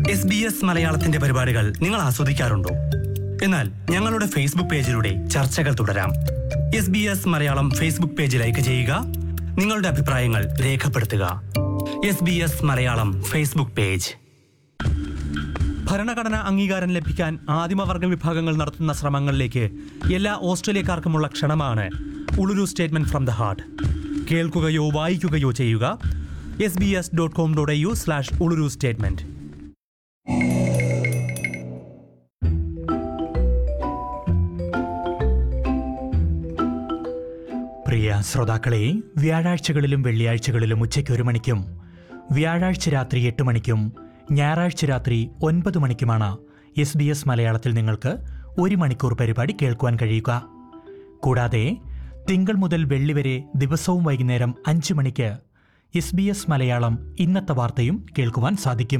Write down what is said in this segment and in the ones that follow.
S B S മലയാളത്തിന്റെ പരിപാടികൾ നിങ്ങൾ ആസ്വദിക്കാറുണ്ടോ എന്നാൽ ഞങ്ങളുടെ ഫേസ്ബുക്ക് പേജിലൂടെ ചർച്ചകൾ തുടരാം S B S Malayalam Facebook page like ചെയ്യുക നിങ്ങളുടെ അഭിപ്രായങ്ങൾ രേഖപ്പെടുത്തുക S B S Malayalam Facebook page ഭരണഘടനാ അംഗീകാരം ലഭിക്കാൻ ആദിമവർഗ വിഭാഗങ്ങൾ നടത്തുന്ന ശ്രമങ്ങളിലേക്ക് എല്ലാ ഓസ്ട്രേലിയക്കാർക്കുമുള്ള ക്ഷണമാണ് Uluru statement from the heart കേൾക്കുകയോ വായിക്കുകയോ ചെയ്യുക S B S dot com dot U slash Uluru statement പ്രിയ ശ്രോതാക്കളെ വ്യാഴാഴ്ചകളിലും വെള്ളിയാഴ്ചകളിലും ഉച്ചയ്ക്ക് ഒരു മണിക്കും വ്യാഴാഴ്ച രാത്രി എട്ട് മണിക്കും ഞായറാഴ്ച രാത്രി ഒൻപത് മണിക്കുമാണ് എസ് ബി എസ് മലയാളത്തിൽ നിങ്ങൾക്ക് ഒരു മണിക്കൂർ പരിപാടി കേൾക്കുവാൻ കഴിയുക കൂടാതെ തിങ്കൾ മുതൽ വെള്ളി വരെ ദിവസവും വൈകുന്നേരം അഞ്ച് മണിക്ക് എസ് ബി എസ് മലയാളം ഇന്നത്തെ വാർത്തയും കേൾക്കുവാൻ സാധിക്കും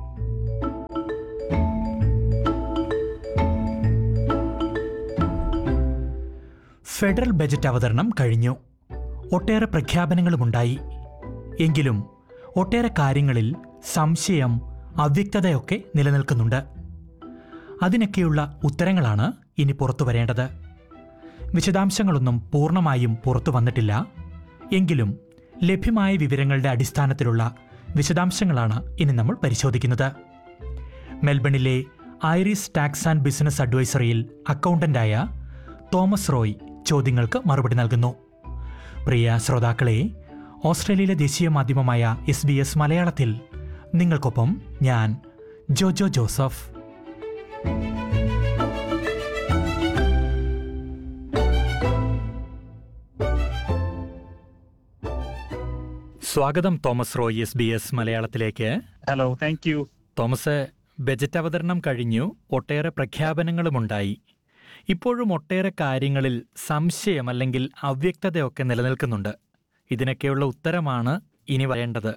ഫെഡറൽ ബജറ്റ് അവതരണം കഴിഞ്ഞു ഒട്ടേറെ പ്രഖ്യാപനങ്ങളുമുണ്ടായി എങ്കിലും ഒട്ടേറെ കാര്യങ്ങളിൽ സംശയം അവ്യക്തതയൊക്കെ നിലനിൽക്കുന്നുണ്ട് അതിനൊക്കെയുള്ള ഉത്തരങ്ങളാണ് ഇനി പുറത്തു വരേണ്ടത് വിശദാംശങ്ങളൊന്നും പൂർണ്ണമായും പുറത്തു വന്നിട്ടില്ല എങ്കിലും ലഭ്യമായ വിവരങ്ങളുടെ അടിസ്ഥാനത്തിലുള്ള വിശദാംശങ്ങളാണ് ഇനി നമ്മൾ പരിശോധിക്കുന്നത് മെൽബണിലെ ഐറിസ് ടാക്സ് ആൻഡ് ബിസിനസ് അഡ്വൈസറിയിൽ അക്കൗണ്ടന്റായ തോമസ് റോയ് ചോദ്യങ്ങൾക്ക് മറുപടി നൽകുന്നു പ്രിയ ശ്രോതാക്കളെ ഓസ്ട്രേലിയയിലെ ദേശീയ മാധ്യമമായ എസ് ബി എസ് മലയാളത്തിൽ നിങ്ങൾക്കൊപ്പം ഞാൻ ജോജോ ജോസഫ് സ്വാഗതം Thomas Roy S B S മലയാളത്തിലേക്ക് hello thank you Thomas budget അവതരണം കഴിഞ്ഞു ഒട്ടേറെ പ്രഖ്യാപനങ്ങളുമുണ്ടായി ഇപ്പോഴും ഒട്ടേറെ കാര്യങ്ങളിൽ സംശയം അല്ലെങ്കിൽ അവ്യക്തതയൊക്കെ നിലനിൽക്കുന്നുണ്ട് ഇതിനൊക്കെയുള്ള ഉത്തരമാണ് ഇനി വരേണ്ടത്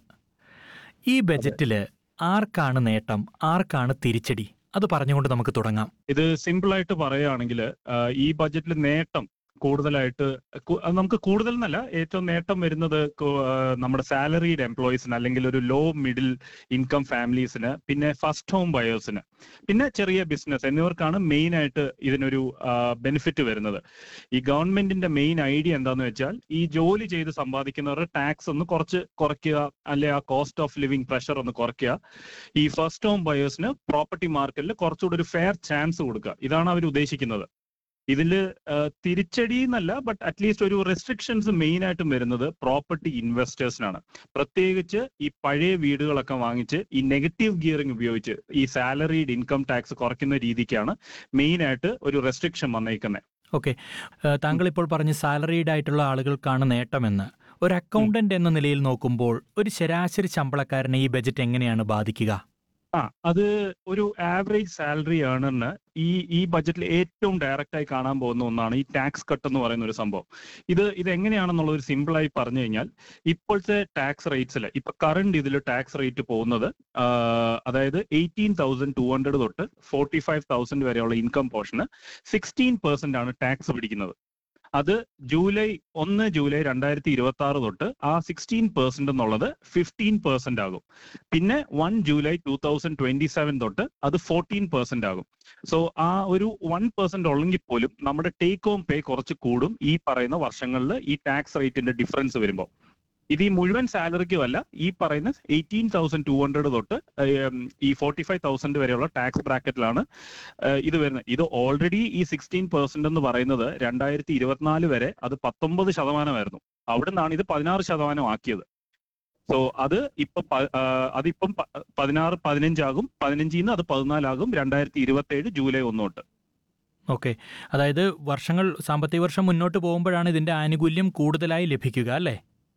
ഈ ബജറ്റിൽ ആർക്കാണ് നേട്ടം ആർക്കാണ് തിരിച്ചടി അത് പറഞ്ഞുകൊണ്ട് നമുക്ക് തുടങ്ങാം ഇത് സിമ്പിൾ ആയിട്ട് പറയുകയാണെങ്കിൽ ഈ ബജറ്റിൽ നേട്ടം കൂടുതലായിട്ട് കു- അത് നമുക്ക് കൂടുതൽ എന്നല്ല ഏറ്റവും നേട്ടം വരുന്നത് കു- ആ, നമ്മുടെ സാലറീഡ് എംപ്ലോയീസിന് അല്ലെങ്കിൽ ഒരു ലോ മിഡിൽ ഇൻകം ഫാമിലീസിന് പിന്നെ ഫസ്റ്റ് ഹോം ബയേഴ്സിന് പിന്നെ ചെറിയ ബിസിനസ് എന്നിവർക്കാണ് മെയിൻ ആയിട്ട് ഇതിനൊരു ബെനിഫിറ്റ് വരുന്നത് ഈ ഗവൺമെന്റിന്റെ മെയിൻ ഐഡിയ എന്താന്ന് വെച്ചാൽ ഈ ജോലി ചെയ്ത് സമ്പാദിക്കുന്നവരുടെ ടാക്സ് ഒന്ന് കുറച്ച് കുറയ്ക്കുക അല്ലെ ആ കോസ്റ്റ് ഓഫ് ലിവിങ് പ്രഷർ ഒന്ന് കുറയ്ക്കുക ഈ ഫസ്റ്റ് ഹോം ബയേഴ്സിന് പ്രോപ്പർട്ടി മാർക്കറ്റിൽ കുറച്ചുകൂടി ഒരു ഫെയർ ചാൻസ് കൊടുക്കുക ഇതാണ് അവർ ഉദ്ദേശിക്കുന്നത് ഇതില് ആ, തിരിച്ചടി എന്നല്ല ബട്ട് അറ്റ്ലീസ്റ്റ് ഒരു റെസ്ട്രിക്ഷൻസ് മെയിൻ ആയിട്ടും വരുന്നത് പ്രോപ്പർട്ടി ഇൻവെസ്റ്റേഴ്സിനാണ് പ്രത്യേകിച്ച് ഈ പഴയ വീടുകളൊക്കെ വാങ്ങിച്ച് ഈ നെഗറ്റീവ് ഗിയറിംഗ് ഉപയോഗിച്ച് ഈ സാലറീഡ് ഇൻകം ടാക്സ് കുറയ്ക്കുന്ന രീതിക്കാണ് മെയിൻ ആയിട്ട് ഒരു റെസ്ട്രിക്ഷൻ വന്നേക്കുന്നത് ഓക്കെ താങ്കൾ ഇപ്പോൾ പറഞ്ഞ് സാലറീഡ് ആയിട്ടുള്ള ആളുകൾക്കാണ് നേട്ടമെന്ന് ഒരു അക്കൗണ്ടന്റ് എന്ന നിലയിൽ നോക്കുമ്പോൾ ഒരു ശരാശരി ശമ്പളക്കാരനെ ഈ ബജറ്റ് എങ്ങനെയാണ് ബാധിക്കുക ആ അത് ഒരു ആവറേജ് സാലറി ഏണറിന് ഈ ഈ ബജറ്റിൽ ഏറ്റവും ഡയറക്റ്റ് ആയി കാണാൻ പോകുന്ന ഒന്നാണ് ഈ ടാക്സ് കട്ട് എന്ന് പറയുന്ന ഒരു സംഭവം ഇത് ഇത് എങ്ങനെയാണെന്നുള്ള ഒരു സിമ്പിൾ ആയി പറഞ്ഞു കഴിഞ്ഞാൽ ഇപ്പോഴത്തെ ടാക്സ് റേറ്റ്സിൽ ഇപ്പൊ കറണ്ട് ഇതിൽ ടാക്സ് റേറ്റ് പോകുന്നത് ആ, അതായത് എയ്റ്റീൻ തൗസൻഡ് ടു ഹൺഡ്രഡ് തൊട്ട് ഫോർട്ടി ഫൈവ് തൗസൻഡ് വരെയുള്ള ഇൻകം പോർഷന് സിക്സ്റ്റീൻ പെർസെന്റ് ആണ് ടാക്സ് പിടിക്കുന്നത് അത് ജൂലൈ ഒന്ന് ജൂലൈ രണ്ടായിരത്തി ഇരുപത്തി ആറ് തൊട്ട് ആ സിക്സ്റ്റീൻ പെർസെന്റ് എന്നുള്ളത് ഫിഫ്റ്റീൻ പെർസെന്റ് ആകും പിന്നെ one July two thousand twenty seven തൊട്ട് അത് ഫോർട്ടീൻ പെർസെന്റ് ആകും സോ ആ ഒരു വൺ പെർസെന്റ് ഉള്ളെങ്കിൽ പോലും നമ്മുടെ ടേക്ക് ഹോം പേ കുറച്ച് കൂടും ഈ പറയുന്ന വർഷങ്ങളിൽ ഈ ടാക്സ് റേറ്റിന്റെ ഡിഫറൻസ് വരുമ്പോൾ ഇത് ഈ മുഴുവൻ സാലറിക്കും അല്ല ഈ പറയുന്ന എയ്റ്റീൻ തൗസൻഡ് ടു ഹൺഡ്രഡ് തൊട്ട് ഏം, ഈ ഫോർട്ടി ഫൈവ് തൗസൻഡ് വരെയുള്ള ടാക്സ് ബ്രാക്കറ്റിലാണ് ഏഹ്, ഇത് വരുന്നത് ഇത് ഓൾറെഡി ഈ സിക്സ്റ്റീൻ പെർസെന്റ് എന്ന് പറയുന്നത് രണ്ടായിരത്തി ഇരുപത്തിനാല് വരെ അത് പത്തൊമ്പത് ശതമാനമായിരുന്നു അവിടെ നിന്നാണ് ഇത് പതിനാറ് ശതമാനം ആക്കിയത് സോ അത് ഇപ്പൊ പ- ആ, അതിപ്പം പ- പതിനാറ് പതിനഞ്ചാകും പതിനഞ്ചിൽ നിന്ന് അത് പതിനാലാകും രണ്ടായിരത്തി ഇരുപത്തി ഏഴ് ജൂലൈ ഒന്ന് തൊട്ട് ഓക്കെ അതായത് വർഷങ്ങൾ സാമ്പത്തിക വർഷം മുന്നോട്ട് പോകുമ്പോഴാണ് ഇതിന്റെ ആനുകൂല്യം കൂടുതലായി ലഭിക്കുക അല്ലേ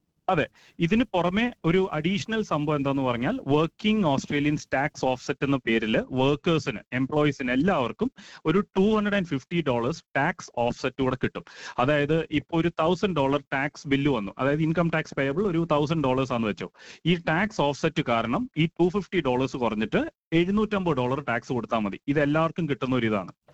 ഇതിന് പുറമെ ഒരു അഡീഷണൽ സംഭവം എന്താന്ന് പറഞ്ഞാൽ വർക്കിംഗ് ഓസ്ട്രേലിയൻസ് ടാക്സ് ഓഫ്സെറ്റ് എന്ന പേരിൽ വർക്കേഴ്സിന് എംപ്ലോയീസിന് എല്ലാവർക്കും ഒരു two hundred and fifty dollars tax offset കൂടെ കിട്ടും അതായത് ഇപ്പോൾ ഒരു തൗസൻഡ് ഡോളർ ടാക്സ് ബില്ല് വന്നു അതായത് ഇൻകം ടാക്സ് പേയബിൾ ഒരു തൗസൻഡ് ഡോളേഴ്സ് ആണെന്ന് വെച്ചോ ഈ ടാക്സ് ഓഫ്സെറ്റ് കാരണം ഈ ടു ഫിഫ്റ്റി ഡോളേഴ്സ് കുറഞ്ഞിട്ട് എഴുന്നൂറ്റമ്പത് ഡോളർ ടാക്സ് കൊടുത്താൽ മതി ഇത് എല്ലാവർക്കും കിട്ടുന്ന ഒരു ഇതാണ്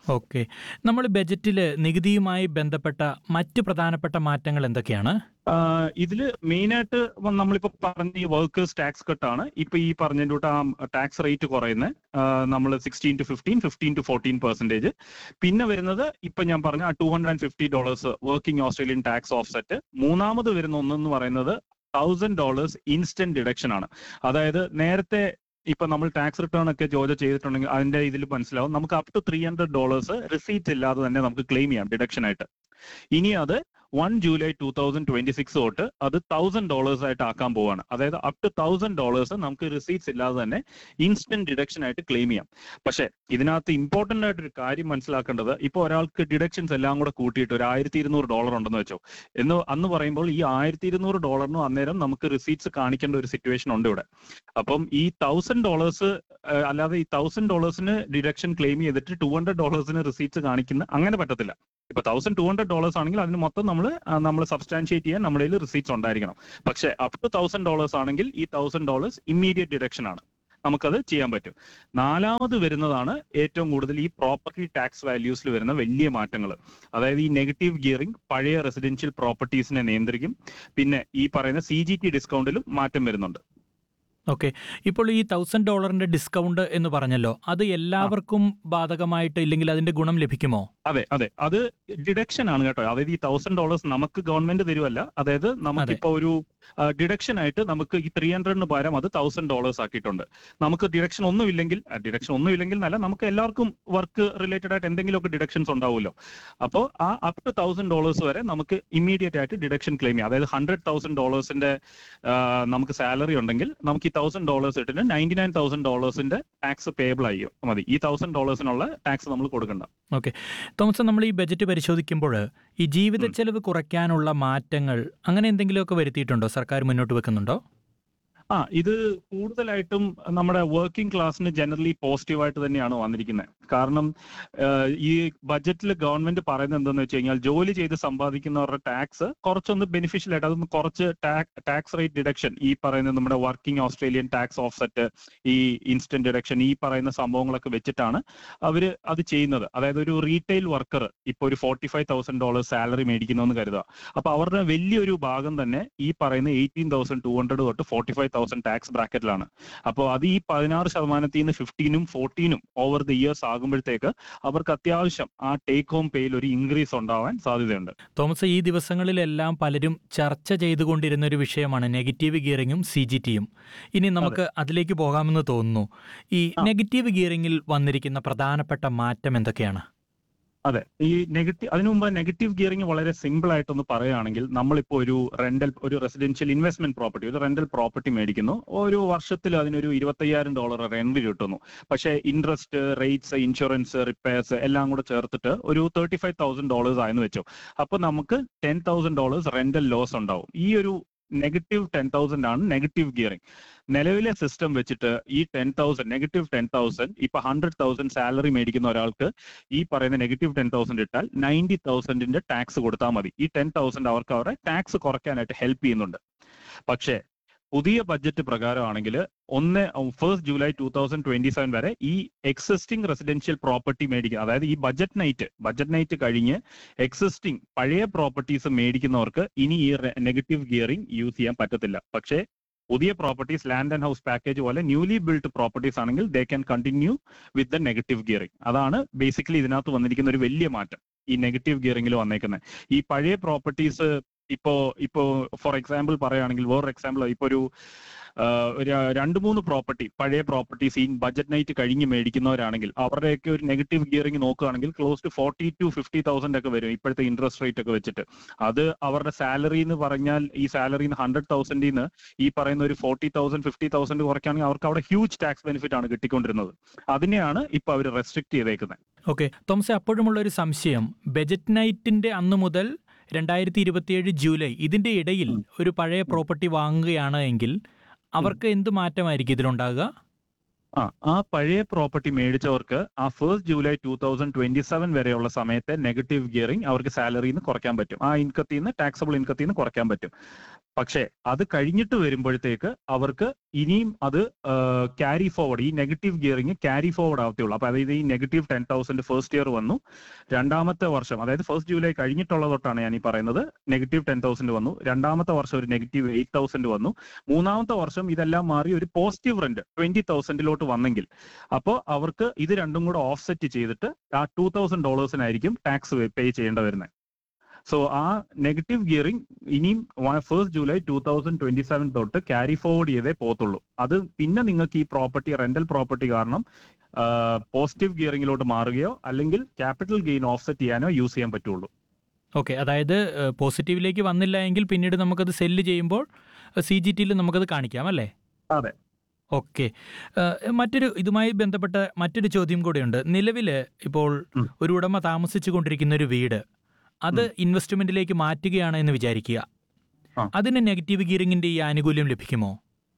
ഓക്കെ നമ്മൾ ബജറ്റിൽ നികുതിയുമായി ബന്ധപ്പെട്ട മറ്റ് പ്രധാനപ്പെട്ട മാറ്റങ്ങൾ എന്തൊക്കെയാണ് ആഹ് ഇതില് മെയിൻ ആയിട്ട് വ- നമ്മളിപ്പോ പറഞ്ഞ ഈ വർക്കേഴ്സ് ടാക്സ് കട്ടാണ് ഇപ്പൊ ഈ പറഞ്ഞതിന്റെ കൂട്ട് ആ ടാക്സ് റേറ്റ് കുറയുന്നത് നമ്മൾ sixteen to fifteen fifteen to fourteen percentage പിന്നെ വരുന്നത് ഇപ്പൊ ഞാൻ പറഞ്ഞ two hundred and fifty dollars working Australian tax offset മൂന്നാമത് വരുന്ന ഒന്നെന്ന് പറയുന്നത് തൗസൻഡ് ഡോളേഴ്സ് ഇൻസ്റ്റന്റ് ഡിഡക്ഷൻ ആണ് അതായത് നേരത്തെ ഇപ്പൊ നമ്മൾ ടാക്സ് റിട്ടേൺ ഒക്കെ ജോജ ചെയ്തിട്ടുണ്ടെങ്കിൽ അതിന്റെ ഇതിൽ മനസ്സിലാവും നമുക്ക് up to three hundred dollars receipt ഇല്ലാതെ തന്നെ നമുക്ക് ക്ലെയിം ചെയ്യാം ഡിഡക്ഷൻ ആയിട്ട് ഇനി അത് one July two thousand twenty six തൊട്ട് അത് തൗസൻഡ് ഡോളേഴ്സ് ആയിട്ട് ആക്കാൻ പോവാണ് അതായത് അപ് ടു തൗസൻഡ് ഡോളേഴ്സ് നമുക്ക് റിസീറ്റ്സ് ഇല്ലാതെ തന്നെ ഇൻസ്റ്റന്റ് ഡിഡക്ഷൻ ആയിട്ട് ക്ലെയിം ചെയ്യാം പക്ഷേ ഇതിനകത്ത് ഇമ്പോർട്ടന്റ് ആയിട്ട് ഒരു കാര്യം മനസ്സിലാക്കേണ്ടത് ഇപ്പൊ ഒരാൾക്ക് ഡിഡക്ഷൻസ് എല്ലാം കൂടെ കൂട്ടിയിട്ട് ഒരു ആയിരത്തി ഇരുന്നൂറ് ഡോളർ ഉണ്ടെന്ന് വെച്ചോ എന്ന് അന്ന് പറയുമ്പോൾ ഈ ആയിരത്തി ഇരുന്നൂറ് ഡോളറിനും അന്നേരം നമുക്ക് റിസീറ്റ്സ് കാണിക്കേണ്ട ഒരു സിറ്റുവേഷൻ ഉണ്ട് ഇവിടെ അപ്പം ഈ തൗസൻഡ് ഡോളേഴ്സ് അല്ലാതെ ഈ തൗസൻഡ് ഡോളേഴ്സിന് ഡിഡക്ഷൻ ക്ലെയിം ചെയ്തിട്ട് ടു ഹൺഡ്രഡ് ഡോളേഴ്സിന് റിസീറ്റ്സ് കാണിക്കുന്ന അങ്ങനെ പറ്റത്തില്ല ഇപ്പൊ തൗസൻഡ് ടു ഹൺഡ്രഡ് ഡോളേഴ്സ് ആണെങ്കിൽ അതിന് മൊത്തം നമ്മൾ നമ്മൾ സബ്സ്റ്റാൻഷിയേറ്റ് ചെയ്യാൻ നമ്മുടെ കയ്യിൽ റിസീറ്റ്സ് ഉണ്ടായിരിക്കണം പക്ഷേ അപ് ടു തൗസൻഡ് ഡോളേഴ്സ് ആണെങ്കിൽ ഈ തൗസൻഡ് ഡോളേഴ്സ് ഇമ്മീഡിയറ്റ് ഡിഡക്ഷൻ ആണ് നമുക്കത് ചെയ്യാൻ പറ്റും നാലാമത് വരുന്നതാണ് ഏറ്റവും കൂടുതൽ ഈ പ്രോപ്പർട്ടി ടാക്സ് വാല്യൂസിൽ വരുന്ന വലിയ മാറ്റങ്ങൾ അതായത് ഈ നെഗറ്റീവ് ഗിയറിംഗ് പഴയ റെസിഡൻഷ്യൽ പ്രോപ്പർട്ടീസിനെ നിയന്ത്രിക്കും പിന്നെ ഈ പറയുന്ന സി ജി ടി ഡിസ്കൗണ്ടിലും മാറ്റം വരുന്നുണ്ട് ഓക്കെ ഇപ്പോൾ ഈ തൗസൻഡ് ഡോളറിന്റെ ഡിസ്കൗണ്ട് എന്ന് പറഞ്ഞല്ലോ അത് എല്ലാവർക്കും ബാധകമായിട്ട് ഇല്ലെങ്കിൽ അതിന്റെ ഗുണം ലഭിക്കുമോ അതെ അതെ അത് ഡിഡക്ഷൻ ആണ് കേട്ടോ അതായത് ഈ തൗസൻഡ് ഡോളേഴ്സ് നമുക്ക് ഗവൺമെന്റ് തരുമല്ല അതായത് നമുക്കിപ്പോ ഒരു ഡിഡക്ഷൻ ആയിട്ട് നമുക്ക് ഈ ത്രീ ഹൺഡ്രഡിന് പകരം അത് തൗസൻഡ് ഡോളേഴ്സ് ആക്കിയിട്ടുണ്ട് നമുക്ക് ഡിഡക്ഷൻ ഒന്നും ഇല്ലെങ്കിൽ ഡിഡക്ഷൻ ഒന്നും ഇല്ലെങ്കിൽ എന്നല്ല നമുക്ക് എല്ലാവർക്കും വർക്ക് റിലേറ്റഡ് ആയിട്ട് എന്തെങ്കിലുമൊക്കെ ഡിഡക്ഷൻസ് ഉണ്ടാവുമല്ലോ അപ്പോൾ ആ അപ് ടു തൗസൻഡ് ഡോളേഴ്സ് വരെ നമുക്ക് ഇമ്മീഡിയറ്റ് ആയിട്ട് ഡിഡക്ഷൻ ക്ലെയിം ചെയ്യാം അതായത് ഹൺഡ്രഡ് തൗസൻഡ് ഡോളേഴ്സിന്റെ നമുക്ക് സാലറി ഉണ്ടെങ്കിൽ നമുക്ക് ഈ തൗസൻഡ് ഡോളേഴ്സ് ഇട്ടിട്ട് നയൻറ്റി നയൻ തൗസൻഡ് ഡോളേഴ്സിന്റെ ടാക്സ് പേബിൾ ആയി മതി ഈ തൗസൻഡ് ഡോളേഴ്സിനുള്ള ടാക്സ് നമ്മൾ കൊടുക്കണ്ട തോമസ് നമ്മൾ ഈ ബജറ്റ് പരിശോധിക്കുമ്പോൾ ഈ ജീവിത ചെലവ് കുറയ്ക്കാനുള്ള മാറ്റങ്ങൾ അങ്ങനെ എന്തെങ്കിലുമൊക്കെ വരുത്തിയിട്ടുണ്ടോ സർക്കാർ മുന്നോട്ട് വെക്കുന്നുണ്ടോ ആ ഇത് കൂടുതലായിട്ടും നമ്മുടെ വർക്കിംഗ് ക്ലാസ്സിന് ജനറലി പോസിറ്റീവായിട്ട് തന്നെയാണ് വന്നിരിക്കുന്നത് കാരണം ആഹ് ഈ ബജറ്റിൽ ഗവൺമെന്റ് പറയുന്നത് എന്താണെന്ന് വെച്ച് കഴിഞ്ഞാൽ ജോലി ചെയ്ത് സമ്പാദിക്കുന്നവരുടെ ടാക്സ് കുറച്ചൊന്ന് ബെനിഫിഷ്യൽ ആയിട്ട് അതൊന്ന് കുറച്ച് ടാക്സ് റേറ്റ് ഡിഡക്ഷൻ ഈ പറയുന്ന നമ്മുടെ വർക്കിംഗ് ഓസ്ട്രേലിയൻ ടാക്സ് ഓഫ്സെറ്റ് ഈ ഇൻസ്റ്റന്റ് ഡിഡക്ഷൻ ഈ പറയുന്ന സംഭവങ്ങളൊക്കെ വെച്ചിട്ടാണ് അവർ അത് ചെയ്യുന്നത് അതായത് ഒരു റീറ്റെയിൽ വർക്കർ ഇപ്പോൾ ഒരു forty five thousand dollar salary മേടിക്കുന്നു എന്ന് കരുതുക അപ്പൊ അവരുടെ വലിയൊരു ഭാഗം തന്നെ ഈ പറയുന്ന എയ്റ്റീൻ തൗസൻഡ് ടു ഹൺഡ്രഡ് തൊട്ട് ഫോർട്ടി ഫൈവ് തൗസൻഡ് ടാക്സ് ബ്രാക്കറ്റിലാണ് അപ്പോൾ അത് ഈ പതിനാറ് ശതമാനത്തിൽ നിന്ന് ഫിഫ്റ്റീനും ഫോർട്ടീനും ഓവർ ദി ഇയേഴ്സ് ആകുമ്പോഴത്തേക്ക് അവർക്ക് അത്യാവശ്യം ആ ടേക്ക് ഹോം പേയിൽ ഒരു ഇൻക്രീസ് ഉണ്ടാവാൻ സാധ്യതയുണ്ട് തോമസ് ഈ ദിവസങ്ങളിലെല്ലാം പലരും ചർച്ച ചെയ്തുകൊണ്ടിരുന്ന ഒരു വിഷയമാണ് നെഗറ്റീവ് ഗിയറിങ്ങും സി ജി ടിയും ഇനി നമുക്ക് അതിലേക്ക് പോകാമെന്ന് തോന്നുന്നു ഈ ആ. നെഗറ്റീവ് ഗിയറിങ്ങിൽ വന്നിരിക്കുന്ന പ്രധാനപ്പെട്ട മാറ്റം എന്തൊക്കെയാണ് അതെ ഈ നെഗറ്റീവ് അതിനു മുമ്പ് നെഗറ്റീവ് ഗിയറിംഗ് വളരെ സിമ്പിൾ ആയിട്ടൊന്ന് പറയുകയാണെങ്കിൽ നമ്മളിപ്പോൾ ഒരു റെന്റൽ ഒരു റെസിഡൻഷ്യൽ ഇൻവെസ്റ്റ്മെന്റ് പ്രോപ്പർട്ടി ഒരു റെന്റൽ പ്രോപ്പർട്ടി മേടിക്കുന്നു ഒരു വർഷത്തിൽ അതിനൊരു ഇരുപത്തയ്യായിരം ഡോളർ റെന്റ് കിട്ടുന്നു പക്ഷേ ഇൻട്രസ്റ്റ് റേറ്റ്സ് ഇൻഷുറൻസ് റിപ്പയർസ് എല്ലാം കൂടെ ചേർത്തിട്ട് ഒരു തേർട്ടി ഫൈവ് തൗസൻഡ് ഡോളേഴ്സ് ആയെന്ന് വെച്ചു അപ്പൊ നമുക്ക് ten thousand dollars rental loss ഉണ്ടാവും ഈ ഒരു നെഗറ്റീവ് ടെൻ തൗസൻഡ് ആണ് നെഗറ്റീവ് ഗിയറിംഗ് നിലവിലെ സിസ്റ്റം വെച്ചിട്ട് ഈ ten thousand negative ten thousand ഇപ്പൊ ഹൺഡ്രഡ് തൗസൻഡ് സാലറി മേടിക്കുന്ന ഒരാൾക്ക് ഈ പറയുന്ന നെഗറ്റീവ് ടെൻ തൗസൻഡ് ഇട്ടാൽ നയൻറ്റി തൗസൻഡിന്റെ ടാക്സ് കൊടുത്താൽ മതി ഈ ടെൻ തൗസൻഡ് അവർക്ക് അവരുടെ ടാക്സ് കുറയ്ക്കാനായിട്ട് ഹെൽപ്പ് ചെയ്യുന്നുണ്ട് പക്ഷേ പുതിയ ബഡ്ജറ്റ് പ്രകാരമാണെങ്കിൽ ഒന്ന് first July two thousand twenty seven വരെ ഈ എക്സിസ്റ്റിംഗ് റെസിഡൻഷ്യൽ പ്രോപ്പർട്ടി മേടിക്കുക അതായത് ഈ ബഡ്ജറ്റ് നൈറ്റ് ബഡ്ജറ്റ് നൈറ്റ് കഴിഞ്ഞ് എക്സിസ്റ്റിംഗ് പഴയ പ്രോപ്പർട്ടീസ് മേടിക്കുന്നവർക്ക് ഇനി ഈ നെഗറ്റീവ് ഗിയറിംഗ് യൂസ് ചെയ്യാൻ പറ്റത്തില്ല പക്ഷേ പുതിയ properties land and house package പോലെ ന്യൂലി ബിൽഡ് പ്രോപ്പർട്ടീസ് ആണെങ്കിൽ they can continue with the negative gearing അതാണ് ബേസിക്കലി ഇതിനകത്ത് വന്നിരിക്കുന്ന ഒരു വലിയ മാറ്റം ഈ നെഗറ്റീവ് ഗിയറിംഗിൽ വന്നേക്കുന്നത് ഈ പഴയ പ്രോപ്പർട്ടീസ് ഇപ്പോ ഇപ്പോ ഫോർ എക്സാമ്പിൾ പറയുകയാണെങ്കിൽ വേറൊരു എക്സാമ്പിൾ ഇപ്പൊ ഒരു ആഹ്, ഒരു രണ്ട് മൂന്ന് പ്രോപ്പർട്ടി പഴയ പ്രോപ്പർട്ടീസ് ഈ ബജറ്റ് നൈറ്റ് കഴിഞ്ഞ് മേടിക്കുന്നവരാണെങ്കിൽ അവരുടെയൊക്കെ ഒരു നെഗറ്റീവ് ഗിയറിംഗ് നോക്കുകയാണെങ്കിൽ close to forty to fifty thousand ഒക്കെ വരും ഇപ്പോഴത്തെ ഇൻട്രസ്റ്റ് റേറ്റ് ഒക്കെ വെച്ചിട്ട് അത് അവരുടെ സാലറി എന്ന് പറഞ്ഞാൽ ഈ സാലറിന്ന് ഹൺഡ്രഡ് തൗസൻഡിൽ നിന്ന് ഈ പറയുന്ന ഒരു ഫോർട്ടി തൗസൻഡ് ഫിഫ്റ്റി തൗസൻഡ് കുറയ്ക്കുകയാണെങ്കിൽ അവർക്ക് അവിടെ ഹ്യൂജ് ടാക്സ് ബെനിഫിറ്റ് ആണ് കിട്ടിക്കൊണ്ടിരുന്നത് അതിനെയാണ് ഇപ്പൊ അവർ റെസ്ട്രിക്ട് ചെയ്തേക്കുന്നത് ഓക്കെ തോമസ് അപ്പോഴുമുള്ള ഒരു സംശയം ബജറ്റ് നൈറ്റിന്റെ അന്ന് മുതൽ രണ്ടായിരത്തി ഇരുപത്തിയേഴ് ജൂലൈ ഇതിന്റെ ഇടയിൽ ഒരു പഴയ പ്രോപ്പർട്ടി വാങ്ങുകയാണ് എങ്കിൽ അവർക്ക് എന്ത് മാറ്റമായിരിക്കും ഇതിലുണ്ടാകുക ആ ആ പഴയ പ്രോപ്പർട്ടി മേടിച്ചവർക്ക് ആ first July two thousand twenty seven വരെയുള്ള സമയത്തെ നെഗറ്റീവ് ഗിയറിംഗ് അവർക്ക് സാലറിയിൽ നിന്ന് കുറയ്ക്കാൻ പറ്റും ആ ഇൻകത്തിൽ നിന്ന് ടാക്സബിൾ ഇൻകത്തിൽ നിന്ന് കുറയ്ക്കാൻ പറ്റും പക്ഷേ അത് കഴിഞ്ഞിട്ട് വരുമ്പോഴത്തേക്ക് അവർക്ക് ഇനിയും അത് ക്യാരി ഫോർവേഡ് ഈ നെഗറ്റീവ് ഗിയറിംഗ് ക്യാരി ഫോർവേഡ് ആവത്തേയുള്ളൂ അപ്പൊ അതായത് ഈ negative ten thousand first year വന്നു രണ്ടാമത്തെ വർഷം അതായത് ഫസ്റ്റ് ജൂലൈ കഴിഞ്ഞിട്ടുള്ള തൊട്ടാണ് ഞാൻ ഈ പറയുന്നത് നെഗറ്റീവ് ടെൻ തൗസൻഡ് വന്നു രണ്ടാമത്തെ വർഷം ഒരു നെഗറ്റീവ് എയ്റ്റ് തൗസൻഡ് വന്നു മൂന്നാമത്തെ വർഷം ഇതെല്ലാം മാറി ഒരു പോസിറ്റീവ് റെന്റ് ട്വന്റി തൗസൻഡിലോട്ട് വന്നെങ്കിൽ അപ്പോൾ അവർക്ക് ഇത് രണ്ടും കൂടെ ഓഫ്സെറ്റ് ചെയ്തിട്ട് ആ ടൂ തൗസൻഡ് ഡോളേഴ്സിനായിരിക്കും ടാക്സ് പേ ചെയ്യേണ്ട വരുന്നത് സോ ആ നെഗറ്റീവ് ഗിയറിംഗ് ഇനിയും first July two thousand twenty seven തൊട്ട് ക്യാരി ഫോർവേഡ് ചെയ്തേ പോത്തുള്ളൂ അത് പിന്നെ നിങ്ങൾക്ക് ഈ പ്രോപ്പർട്ടി റെന്റൽ പ്രോപ്പർട്ടി കാരണം പോസിറ്റീവ് ഗിയറിംഗിലോട്ട് മാറുകയോ അല്ലെങ്കിൽ ക്യാപിറ്റൽ ഗെയിൻ ഓഫ്സെറ്റ് ചെയ്യാനോ യൂസ് ചെയ്യാൻ പറ്റുള്ളൂ ഓക്കെ അതായത് ഏഹ്, പോസിറ്റീവിലേക്ക് വന്നില്ല എങ്കിൽ പിന്നീട് നമുക്കത് സെല്ല് ചെയ്യുമ്പോൾ സി ജി ടിയിൽ നമുക്കത് കാണിക്കാം അല്ലേ അതെ. ഓക്കെ ഏഹ്, മറ്റൊരു ഇതുമായി ബന്ധപ്പെട്ട മറ്റൊരു ചോദ്യം കൂടെയുണ്ട് നിലവിൽ ഇപ്പോൾ ഉം. ഒരു ഉടമ താമസിച്ചു കൊണ്ടിരിക്കുന്ന ഒരു വീട് അത് ഇൻവെസ്റ്റ്മെന്റിലേക്ക് മാറ്റുകയാണ് എന്ന് വിചാരിക്കുക ആ. അതിന് നെഗറ്റീവ് ഗിയറിംഗിന്റെ ഈ ആനുകൂല്യം ലഭിക്കുമോ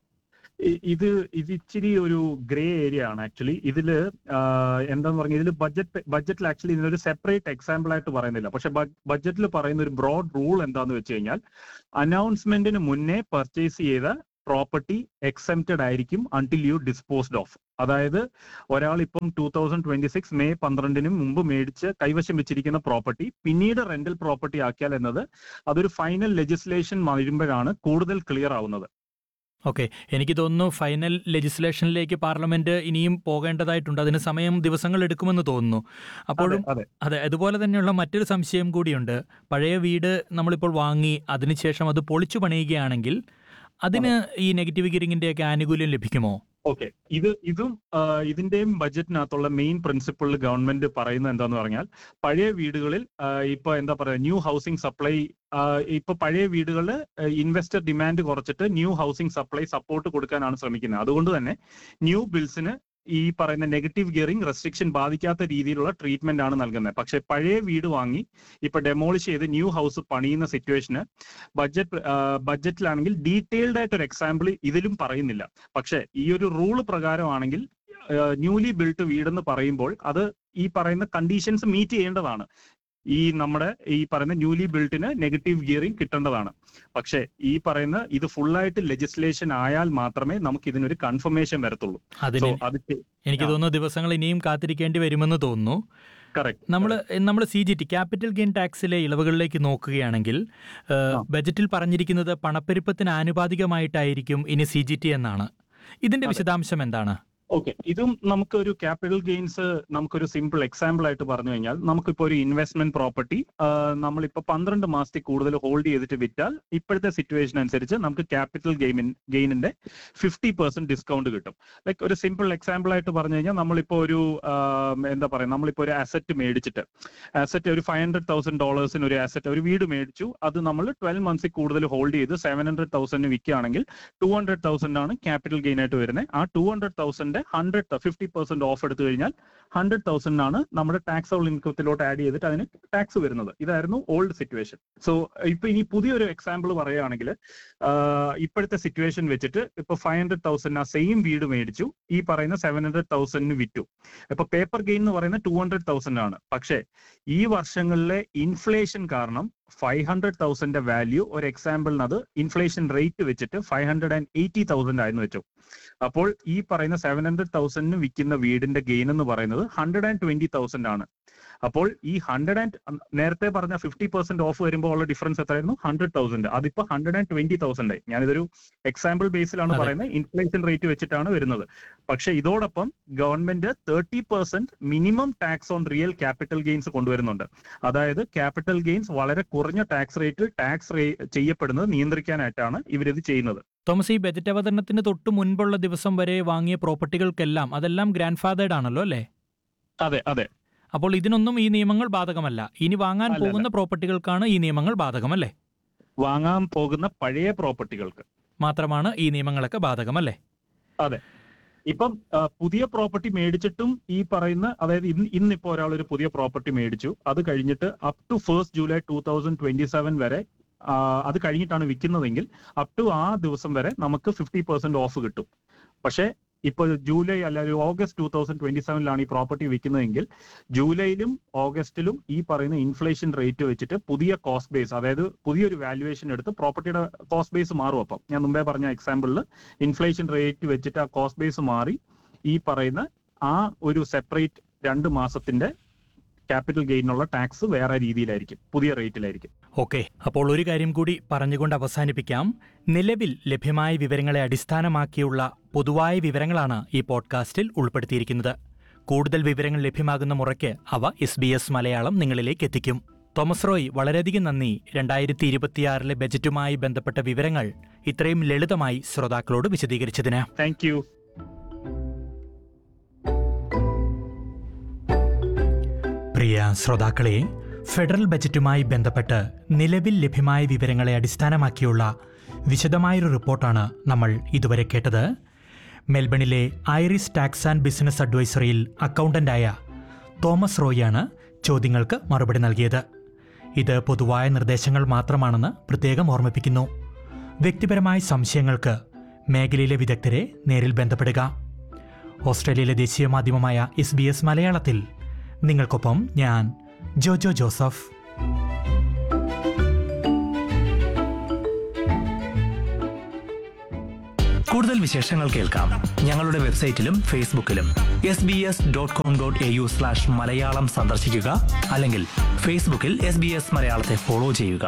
ഇ- ഇത് ഇത് ഇച്ചിരി ഒരു ഗ്രേ ഏരിയ ആണ് ആക്ച്വലി ഇതില് ആഹ് എന്താന്ന് പറഞ്ഞാൽ ഇതിൽ ബഡ്ജറ്റ് ബഡ്ജറ്റിൽ ആക്ച്വലി ഇതിനൊരു സെപ്പറേറ്റ് എക്സാമ്പിൾ ആയിട്ട് പറയുന്നില്ല പക്ഷെ ബഡ്ജറ്റിൽ പറയുന്ന ഒരു ബ്രോഡ് റൂൾ എന്താന്ന് വെച്ച് കഴിഞ്ഞാൽ അനൗൺസ്മെന്റിന് മുന്നേ പർച്ചേസ് ചെയ്ത പ്രോപ്പർട്ടി എക്സെപ്റ്റഡ് ആയിരിക്കും അൺടിൽ യു ഡിസ്പോസ്ഡ് ഓഫ് അതായത് ഒരാൾ ഇപ്പം two thousand twenty six May പന്ത്രണ്ടിന് മുമ്പ് മേടിച്ച് കൈവശം വെച്ചിരിക്കുന്ന പ്രോപ്പർട്ടി പിന്നീട് റെന്റൽ പ്രോപ്പർട്ടി ആക്കിയാൽ എന്നത് അതൊരു ഫൈനൽ ലെജിസ്ലേഷൻ വരുമ്പോഴാണ് കൂടുതൽ ക്ലിയർ ആവുന്നത് ഓക്കെ എനിക്ക് തോന്നുന്നു ഫൈനൽ ലെജിസ്ലേഷനിലേക്ക് പാർലമെന്റ് ഇനിയും പോകേണ്ടതായിട്ടുണ്ട് അതിന് സമയം ദിവസങ്ങൾ എടുക്കുമെന്ന് തോന്നുന്നു അപ്പോഴും അതെ അതെ അതുപോലെ തന്നെയുള്ള മറ്റൊരു സംശയം കൂടിയുണ്ട് പഴയ വീട് നമ്മളിപ്പോൾ വാങ്ങി അതിനുശേഷം അത് പൊളിച്ചു പണിയുകയാണെങ്കിൽ അതിന് ഈ നെഗറ്റീവ് ഗിയറിംഗിന്റെ ഒക്കെ ആനുകൂല്യം ലഭിക്കുമോ ഓക്കെ ഇത് ഇതും ആ, ഇതിന്റെയും ബജറ്റിനകത്തുള്ള മെയിൻ പ്രിൻസിപ്പിൾ ഗവൺമെന്റ് പറയുന്നത് എന്താന്ന് പറഞ്ഞാൽ പഴയ വീടുകളിൽ ആ, ഇപ്പൊ എന്താ പറയുക ന്യൂ ഹൗസിംഗ് സപ്ലൈ ഇപ്പൊ പഴയ വീടുകളിൽ ഇൻവെസ്റ്റർ ഡിമാൻഡ് കുറച്ചിട്ട് ന്യൂ ഹൗസിംഗ് സപ്ലൈ സപ്പോർട്ട് കൊടുക്കാനാണ് ശ്രമിക്കുന്നത് അതുകൊണ്ട് തന്നെ ന്യൂ ബിൽസിന് ഈ പറയുന്ന നെഗറ്റീവ് ഗിയറിംഗ് റെസ്ട്രിക്ഷൻ ബാധിക്കാത്ത രീതിയിലുള്ള ട്രീറ്റ്മെന്റ് ആണ് നൽകുന്നത് പക്ഷെ പഴയ വീട് വാങ്ങി ഇപ്പൊ ഡെമോളിഷ് ചെയ്ത് ന്യൂ ഹൗസ് പണിയുന്ന സിറ്റുവേഷന് ബഡ്ജറ്റ് ബഡ്ജറ്റിലാണെങ്കിൽ ഡീറ്റെയിൽഡ് ആയിട്ട് ഒരു എക്സാമ്പിൾ ഇതിലും പറയുന്നില്ല പക്ഷെ ഈ ഒരു റൂള് പ്രകാരമാണെങ്കിൽ ന്യൂലി ബിൽട്ട് വീടെന്ന് പറയുമ്പോൾ അത് ഈ പറയുന്ന കണ്ടീഷൻസ് മീറ്റ് ചെയ്യേണ്ടതാണ് ഈ നമ്മുടെ ഈ പറയുന്ന ന്യൂലി ബിൽട്ടിന് നെഗറ്റീവ് ഗിയറിംഗ് കിട്ടേണ്ടതാണ് പക്ഷേ ഈ പറയുന്ന ഇത് ഫുള്ളായിട്ട് ലെജിസ്ലേഷൻ ആയാൽ മാത്രമേ നമുക്ക് ഇതിനൊരു കൺഫർമേഷൻ വരത്തുള്ളൂ സോ അതിന് അത് എനിക്ക് ആ. തോന്നുന്നു ദിവസങ്ങൾ ഇനിയും കാത്തിരിക്കേണ്ടി വരുമെന്ന് തോന്നുന്നു കറക്റ്റ് നമ്മൾ നമ്മൾ C G T capital gain ടാക്സിലെ ഇളവുകളിലേക്ക് നോക്കുകയാണെങ്കിൽ ഏഹ്, ആ. ബജറ്റിൽ പറഞ്ഞിരിക്കുന്നത് പണപ്പെരുപ്പത്തിന് ആനുപാതികമായിട്ടായിരിക്കും ഇനി സി ജി ടി എന്നാണ് ഇതിന്റെ അതെ. വിശദാംശം എന്താണ് ഓക്കെ ഇതും നമുക്കൊരു ക്യാപിറ്റൽ ഗെയിൻസ് നമുക്കൊരു സിമ്പിൾ എക്സാമ്പിൾ ആയിട്ട് പറഞ്ഞു കഴിഞ്ഞാൽ നമുക്കിപ്പോൾ ഒരു ഇൻവെസ്റ്റ്മെന്റ് പ്രോപ്പർട്ടി നമ്മളിപ്പോ പന്ത്രണ്ട് മാസത്തിൽ കൂടുതൽ ഹോൾഡ് ചെയ്തിട്ട് വിറ്റാൽ ഇപ്പോഴത്തെ സിറ്റുവേഷൻ അനുസരിച്ച് നമുക്ക് ക്യാപിറ്റൽ ഗെയിമിൻ ഗെയിനിന്റെ ഫിഫ്റ്റി പെർസെന്റ് ഡിസ്കൗണ്ട് കിട്ടും ലൈക്ക് ഒരു സിമ്പിൾ എക്സാമ്പിൾ ആയിട്ട് പറഞ്ഞു കഴിഞ്ഞാൽ നമ്മളിപ്പോ ഒരു ആം, എന്താ പറയുക നമ്മളിപ്പോ ഒരു അസറ്റ് മേടിച്ചിട്ട് അസറ്റ് ഒരു ഫൈവ് ഹൺഡ്രഡ് തൗസൻഡ് ഡോളേഴ്സിന് ഒരു അസറ്റ് ഒരു വീട് മേടിച്ചു അത് നമ്മൾ ട്വൽവ് മന്ത്സിൽ കൂടുതൽ ഹോൾഡ് ചെയ്ത് സെവൻ ഹൺഡ്രഡ് തൗസൻഡ് വിൽക്കുകയാണെങ്കിൽ ടു ഹൺഡ്രഡ് തൗസൻഡ് ആണ് ക്യാപിറ്റൽ ഗെയിൻ ആയിട്ട് വരുന്നത് ആ two hundred thousand hundred fifty percent off എടുത്തു കഴിഞ്ഞാൽ ഹൺഡ്രഡ് തൗസൻഡ് ആണ് നമ്മുടെ ടാക്സ് ഓൾ ഇൻകത്തിലോട്ട് ആഡ് ചെയ്തിട്ട് അതിന് ടാക്സ് വരുന്നത് ഇതായിരുന്നു ഓൾഡ് സിറ്റുവേഷൻ സോ ഇപ്പൊ ഇനി പുതിയൊരു എക്സാമ്പിൾ പറയുകയാണെങ്കിൽ ഇപ്പോഴത്തെ സിറ്റുവേഷൻ വെച്ചിട്ട് ഇപ്പൊ ഫൈവ് ഹൺഡ്രഡ് തൗസൻഡ് ആ സെയിം വീട് മേടിച്ചു ഈ പറയുന്ന സെവൻ ഹൺഡ്രഡ് തൗസൻഡിന് വിറ്റു ഇപ്പൊ പേപ്പർ ഗെയിൻ എന്ന് പറയുന്നത് ടു ഹൺഡ്രഡ് തൗസൻഡ് ആണ് പക്ഷേ ഈ വർഷങ്ങളിലെ ഇൻഫ്ലേഷൻ കാരണം ഫൈവ് ഹൺഡ്രഡ് തൗസൻഡിന്റെ വാല്യൂ ഒരു എക്സാമ്പിളിന് അത് ഇൻഫ്ലേഷൻ റേറ്റ് വെച്ചിട്ട് five hundred and eighty thousand ആയിരുന്നു വെച്ചു അപ്പോൾ ഈ പറയുന്ന സെവൻ ഹൺഡ്രഡ് തൗസൻഡിന് വിൽക്കുന്ന വീടിന്റെ ഗെയിൻ എന്ന് പറയുന്നത് ഹൺഡ്രഡ് ആൻഡ് ട്വന്റി തൗസൻഡ് ആണ് അപ്പോൾ ഈ ഹൺഡ്രഡ് ആൻഡ് നേരത്തെ പറഞ്ഞ ഫിഫ്റ്റി പെർസെന്റ് ഓഫ് വരുമ്പോൾ ഉള്ള ഡിഫറൻസ് എത്രയായിരുന്നു ഹൺഡ്രഡ് തൗസൻഡ് അതിപ്പോ ഹൺഡ്രഡ് ആൻഡ് ട്വന്റി തൗസൻഡ് ആയി ഞാനിതൊരു എക്സാമ്പിൾ ബേസിലാണ് അതെ. പറയുന്നത് ഇൻഫ്ലേഷൻ റേറ്റ് വെച്ചിട്ടാണ് വരുന്നത് പക്ഷെ ഇതോടൊപ്പം government thirty percent minimum tax on real capital gains കൊണ്ടുവരുന്നുണ്ട് അതായത് ക്യാപിറ്റൽ ഗെയിൻസ് വളരെ കുറഞ്ഞ ടാക്സ് റേറ്റിൽ ടാക്സ് ചെയ്യപ്പെടുന്നത് നിയന്ത്രിക്കാനായിട്ടാണ് ഇവരിത് ചെയ്യുന്നത് തോമസ് ഈ ബജറ്റ് അവതരണത്തിന് തൊട്ട് മുൻപുള്ള ദിവസം വരെ വാങ്ങിയ പ്രോപ്പർട്ടികൾക്കെല്ലാം അതെല്ലാം ഗ്രാൻഡ് ഫാദേഡ് ആണല്ലോ അല്ലേ അതെ അതെ അപ്പോൾ ഇതിനൊന്നും ഈ നിയമങ്ങൾ ബാധകമല്ല ഇനി വാങ്ങാൻ അല്ലല്ല. പോകുന്ന പ്രോപ്പർട്ടികൾക്കാണ് ഈ നിയമങ്ങൾ ബാധകമല്ലേ വാങ്ങാൻ പോകുന്ന പഴയ പ്രോപ്പർട്ടികൾക്ക് മാത്രമാണ് ഈ നിയമങ്ങളൊക്കെ ബാധകമല്ലേ ഇപ്പം ആ, പുതിയ പ്രോപ്പർട്ടി മേടിച്ചിട്ടും ഈ പറയുന്ന അതായത് ഇന്ന് ഇന്നിപ്പോ ഒരാൾ ഒരു പുതിയ പ്രോപ്പർട്ടി മേടിച്ചു അത് കഴിഞ്ഞിട്ട് up to first July two thousand twenty seven വരെ ആ, അത് കഴിഞ്ഞിട്ടാണ് വിൽക്കുന്നതെങ്കിൽ അപ് ടു ആ ദിവസം വരെ നമുക്ക് ഫിഫ്റ്റി പെർസെന്റ് ഓഫ് കിട്ടും പക്ഷേ ഇപ്പോൾ ജൂലൈ അല്ലെങ്കിൽ ഓഗസ്റ്റ് ടൂ തൗസൻഡ് ട്വന്റി സെവനിലാണ് ഈ പ്രോപ്പർട്ടി വിൽക്കുന്നതെങ്കിൽ ജൂലൈയിലും ഓഗസ്റ്റിലും ഈ പറയുന്ന ഇൻഫ്ലേഷൻ റേറ്റ് വെച്ചിട്ട് പുതിയ കോസ്റ്റ് ബേസ് അതായത് പുതിയൊരു വാല്യുവേഷൻ എടുത്ത് പ്രോപ്പർട്ടിയുടെ കോസ്റ്റ് ബേസ് മാറും അപ്പം ഞാൻ മുമ്പേ പറഞ്ഞ എക്സാമ്പിളിൽ ഇൻഫ്ലേഷൻ റേറ്റ് വെച്ചിട്ട് ആ കോസ്റ്റ് ബേസ് മാറി ഈ പറയുന്ന ആ ഒരു സെപ്പറേറ്റ് രണ്ട് മാസത്തിന്റെ ക്യാപിറ്റൽ ഗെയിനുള്ള ടാക്സ് വേറെ രീതിയിലായിരിക്കും പുതിയ റേറ്റിലായിരിക്കും ഓക്കെ അപ്പോൾ ഒരു കാര്യം കൂടി പറഞ്ഞുകൊണ്ട് അവസാനിപ്പിക്കാം നിലവിൽ ലഭ്യമായ വിവരങ്ങളെ അടിസ്ഥാനമാക്കിയുള്ള പൊതുവായ വിവരങ്ങളാണ് ഈ പോഡ്കാസ്റ്റിൽ ഉൾപ്പെടുത്തിയിരിക്കുന്നത് കൂടുതൽ വിവരങ്ങൾ ലഭ്യമാകുന്ന മുറയ്ക്ക് അവ എസ് ബി എസ് മലയാളം നിങ്ങളിലേക്ക് എത്തിക്കും തോമസ് റോയ് വളരെയധികം നന്ദി രണ്ടായിരത്തി ഇരുപത്തിയാറിലെ ബജറ്റുമായി ബന്ധപ്പെട്ട വിവരങ്ങൾ ഇത്രയും ലളിതമായി ശ്രോതാക്കളോട് വിശദീകരിച്ചതിന് താങ്ക് യു പ്രിയ ശ്രോതാക്കളെ ഫെഡറൽ ബജറ്റുമായി ബന്ധപ്പെട്ട് നിലവിൽ ലഭ്യമായ വിവരങ്ങളെ അടിസ്ഥാനമാക്കിയുള്ള വിശദമായൊരു റിപ്പോർട്ടാണ് നമ്മൾ ഇതുവരെ കേട്ടത് മെൽബണിലെ ഐറിസ് ടാക്സ് ആൻഡ് ബിസിനസ് അഡ്വൈസറിയിൽ അക്കൗണ്ടന്റായ തോമസ് റോയാണ് ചോദ്യങ്ങൾക്ക് മറുപടി നൽകിയത് ഇത് പൊതുവായ നിർദ്ദേശങ്ങൾ മാത്രമാണെന്ന് പ്രത്യേകം ഓർമ്മിപ്പിക്കുന്നു വ്യക്തിപരമായ സംശയങ്ങൾക്ക് മേഖലയിലെ വിദഗ്ധരെ നേരിൽ ബന്ധപ്പെടുക ഓസ്ട്രേലിയയിലെ ദേശീയ മാധ്യമമായ എസ് ബി എസ് മലയാളത്തിൽ നിങ്ങൾക്കൊപ്പം ഞാൻ ജോജോ ജോസഫ് കൂടുതൽ വിശേഷങ്ങൾ കേൾക്കാം ഞങ്ങളുടെ വെബ്സൈറ്റിലും ഫേസ്ബുക്കിലും S B S dot com dot A U slash Malayalam സന്ദർശിക്കുക അല്ലെങ്കിൽ ഫേസ്ബുക്കിൽ എസ് ബി എസ് മലയാളത്തെ ഫോളോ ചെയ്യുക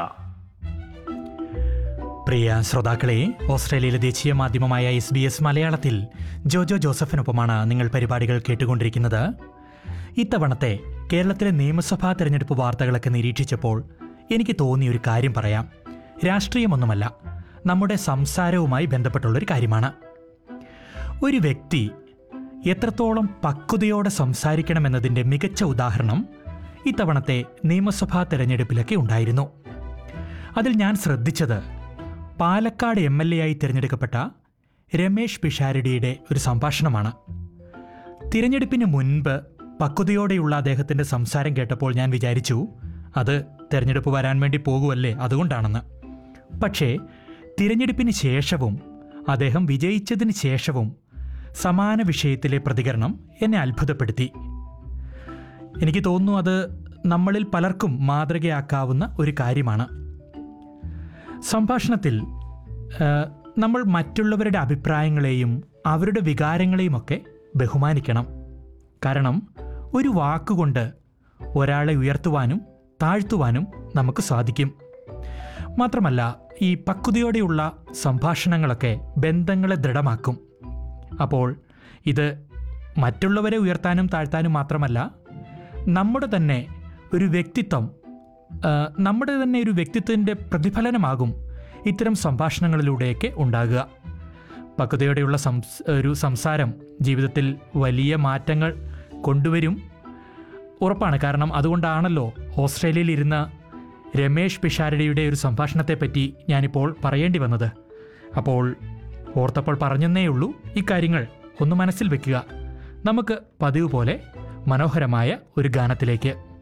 പ്രിയ ശ്രോതാക്കളെ ഓസ്ട്രേലിയയിലെ ദേശീയ മാധ്യമമായ എസ് ബി എസ് മലയാളത്തിൽ ജോജോ ജോസഫിനൊപ്പമാണ് നിങ്ങൾ പരിപാടികൾ കേട്ടുകൊണ്ടിരിക്കുന്നത് ഇത്തവണത്തെ കേരളത്തിലെ നിയമസഭാ തെരഞ്ഞെടുപ്പ് വാർത്തകളൊക്കെ നിരീക്ഷിച്ചപ്പോൾ എനിക്ക് തോന്നിയ ഒരു കാര്യം പറയാം രാഷ്ട്രീയമൊന്നുമല്ല നമ്മുടെ സംസാരവുമായി ബന്ധപ്പെട്ടുള്ളൊരു കാര്യമാണ് ഒരു വ്യക്തി എത്രത്തോളം പക്വതയോടെ സംസാരിക്കണമെന്നതിൻ്റെ മികച്ച ഉദാഹരണം ഇത്തവണത്തെ നിയമസഭാ തെരഞ്ഞെടുപ്പിലൊക്കെ ഉണ്ടായിരുന്നു അതിൽ ഞാൻ ശ്രദ്ധിച്ചത് പാലക്കാട് എം എൽ എ ആയി തിരഞ്ഞെടുക്കപ്പെട്ട രമേഷ് പിഷാരടിയുടെ ഒരു സംഭാഷണമാണ് തിരഞ്ഞെടുപ്പിന് മുൻപ് പക്വതയോടെയുള്ള അദ്ദേഹത്തിൻ്റെ സംസാരം കേട്ടപ്പോൾ ഞാൻ വിചാരിച്ചു അത് തിരഞ്ഞെടുപ്പ് വരാൻ വേണ്ടി പോകുമല്ലേ അതുകൊണ്ടാണെന്ന് പക്ഷേ തിരഞ്ഞെടുപ്പിന് ശേഷവും അദ്ദേഹം വിജയിച്ചതിന് ശേഷവും സമാന വിഷയത്തിലെ പ്രതികരണം എന്നെ അത്ഭുതപ്പെടുത്തി എനിക്ക് തോന്നുന്നു അത് നമ്മളിൽ പലർക്കും മാതൃകയാക്കാവുന്ന ഒരു കാര്യമാണ് സംഭാഷണത്തിൽ ആ, നമ്മൾ മറ്റുള്ളവരുടെ അഭിപ്രായങ്ങളെയും അവരുടെ വികാരങ്ങളെയുമൊക്കെ ബഹുമാനിക്കണം കാരണം ഒരു വാക്കുകൊണ്ട് ഒരാളെ ഉയർത്തുവാനും താഴ്ത്തുവാനും നമുക്ക് സാധിക്കും മാത്രമല്ല ഈ പക്വതയോടെയുള്ള സംഭാഷണങ്ങളൊക്കെ ബന്ധങ്ങളെ ദൃഢമാക്കും അപ്പോൾ ഇത് മറ്റുള്ളവരെ ഉയർത്താനും താഴ്ത്താനും മാത്രമല്ല നമ്മുടെ തന്നെ ഒരു വ്യക്തിത്വം ആ, നമ്മുടെ തന്നെ ഒരു വ്യക്തിത്വത്തിൻ്റെ പ്രതിഫലനമാകും ഇത്തരം സംഭാഷണങ്ങളിലൂടെയൊക്കെ ഉണ്ടാകുക പക്വതയോടെയുള്ള സംസ് ഒരു സംസാരം ജീവിതത്തിൽ വലിയ മാറ്റങ്ങൾ കൊണ്ടുവരും ഉറപ്പാണ് കാരണം അതുകൊണ്ടാണല്ലോ ഓസ്ട്രേലിയയിൽ ഇരുന്ന രമേഷ് പിഷാരടിയുടെ ഒരു സംഭാഷണത്തെപ്പറ്റി ഞാനിപ്പോൾ പറയേണ്ടി വന്നത് അപ്പോൾ ഓർത്തപ്പോൾ പറഞ്ഞെന്നേ ഉള്ളൂ ഇക്കാര്യങ്ങൾ ഒന്ന് മനസ്സിൽ വെക്കുക നമുക്ക് പതിവ് പോലെ മനോഹരമായ ഒരു ഗാനത്തിലേക്ക്